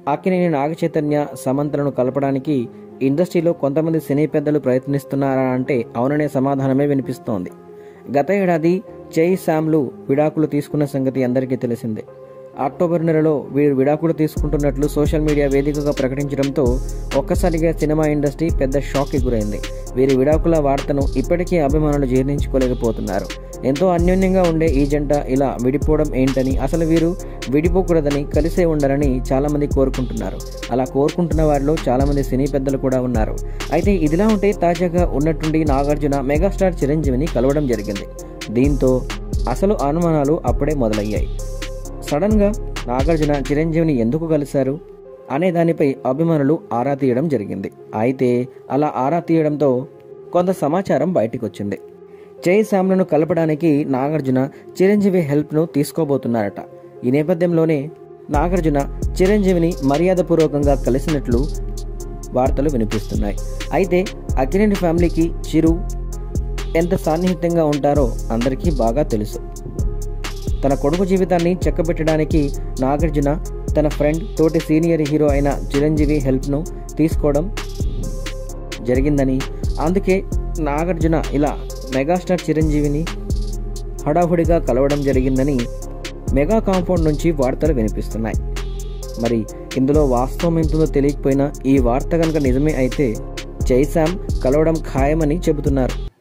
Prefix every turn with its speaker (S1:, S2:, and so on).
S1: అక్కినేని నాగచైతన్య సమంతలను కలపడానికి ఇండస్ట్రీలో కొంతమంది సినీ పెద్దలు ప్రయత్నిస్తున్నారా అంటే అవుననే సమాధానమే వినిపిస్తోంది గత ఏడాది జై శామ్లు విడాకులు తీసుకున్న సంగతి అందరికీ తెలిసిందే అక్టోబర్ నెలలో వీరు విడాకులు తీసుకుంటున్నట్లు సోషల్ మీడియా వేదికగా ప్రకటించడంతో ఒక్కసారిగా సినిమా ఇండస్ట్రీ పెద్ద షాక్కి గురైంది వీరి విడాకుల వార్తను ఇప్పటికీ అభిమానులు జీర్ణించుకోలేకపోతున్నారు ఎంతో అన్యోన్యంగా ఉండే ఈ జంట ఇలా విడిపోవడం ఏంటని అసలు వీరు విడిపోకూడదని కలిసే ఉండాలని చాలామంది కోరుకుంటున్నారు అలా కోరుకుంటున్న వారిలో చాలామంది సినీ పెద్దలు కూడా ఉన్నారు అయితే ఇదిలా ఉంటే తాజాగా ఉన్నట్టుండి నాగార్జున మెగాస్టార్ చిరంజీవిని కలవడం జరిగింది దీంతో అసలు అనుమానాలు అప్పుడే మొదలయ్యాయి సడన్గా నాగార్జున చిరంజీవిని ఎందుకు కలిశారు అనే దానిపై అభిమానులు ఆరా తీయడం జరిగింది అయితే అలా ఆరా తీయడంతో కొంత సమాచారం బయటికి వచ్చింది జై శామ్లను కలపడానికి నాగార్జున చిరంజీవి హెల్ప్ను తీసుకోబోతున్నారట ఈ నేపథ్యంలోనే నాగార్జున చిరంజీవిని మర్యాదపూర్వకంగా కలిసినట్లు వార్తలు వినిపిస్తున్నాయి అయితే అక్కినేని ఫ్యామిలీకి చిరు ఎంత సాన్నిహిత్యంగా ఉంటారో అందరికీ బాగా తెలుసు తన కొడుకు జీవితాన్ని చెక్కబెట్టడానికి నాగార్జున తన ఫ్రెండ్ తోటి సీనియర్ హీరో అయిన చిరంజీవి హెల్ప్ను తీసుకోవడం జరిగిందని అందుకే నాగార్జున ఇలా మెగాస్టార్ చిరంజీవిని హడాహుడిగా కలవడం జరిగిందని మెగా కాంపౌండ్ నుంచి వార్తలు వినిపిస్తున్నాయి మరి ఇందులో వాస్తవం ఎంతుందో తెలియకపోయినా ఈ వార్త కనుక నిజమే అయితే జైశామ్ కలవడం ఖాయమని చెబుతున్నారు